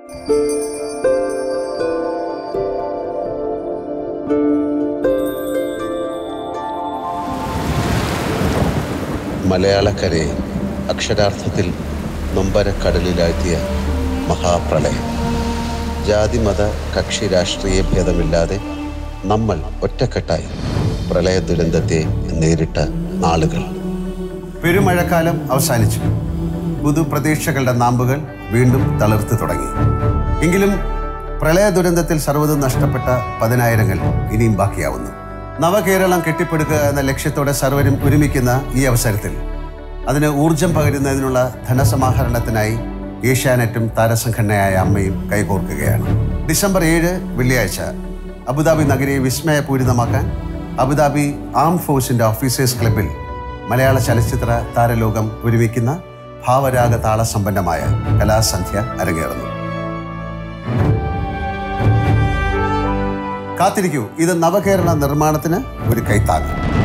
മലയാളക്കരയെ അക്ഷരാർത്ഥത്തിൽ നൊമ്പരക്കടലിലാഴ്ത്തിയ മഹാപ്രളയം ജാതിമത കക്ഷി രാഷ്ട്രീയ ഭേദമില്ലാതെ നമ്മൾ ഒറ്റക്കെട്ടായി പ്രളയ ദുരന്തത്തെ നേരിട്ട നാളുകൾ പെരുമഴക്കാലം അവസാനിച്ചു പുതുപ്രതീക്ഷകളുടെ നാമ്പുകൾ വീണ്ടും തളിർത്തു തുടങ്ങി എങ്കിലും പ്രളയ ദുരന്തത്തിൽ സർവ്വതും നഷ്ടപ്പെട്ട പതിനായിരങ്ങൾ ഇനിയും ബാക്കിയാവുന്നു നവകേരളം കെട്ടിപ്പടുക്കുക എന്ന ലക്ഷ്യത്തോടെ സർവരും ഒരുമിക്കുന്ന ഈ അവസരത്തിൽ അതിന് ഊർജം പകരുന്നതിനുള്ള ധനസമാഹരണത്തിനായി ഏഷ്യാനെറ്റും താരസംഘടനയായ അമ്മയും കൈകോർക്കുകയാണ് ഡിസംബർ ഏഴ് വെള്ളിയാഴ്ച അബുദാബി നഗരിയെ വിസ്മയപൂരിതമാക്കാൻ അബുദാബി ആം ഫോഴ്സിന്റെ ഓഫീസേഴ്സ് ക്ലബിൽ മലയാള ചലച്ചിത്ര താരലോകം ഒരുമിക്കുന്ന ഭാവരാഗ താളസമ്പന്നമായ കലാസന്ധ്യ അരങ്ങേറുന്നു കാത്തിരിക്കൂ ഇത് നവകേരള നിർമ്മാണത്തിന് ഒരു കൈത്താങ്ങ്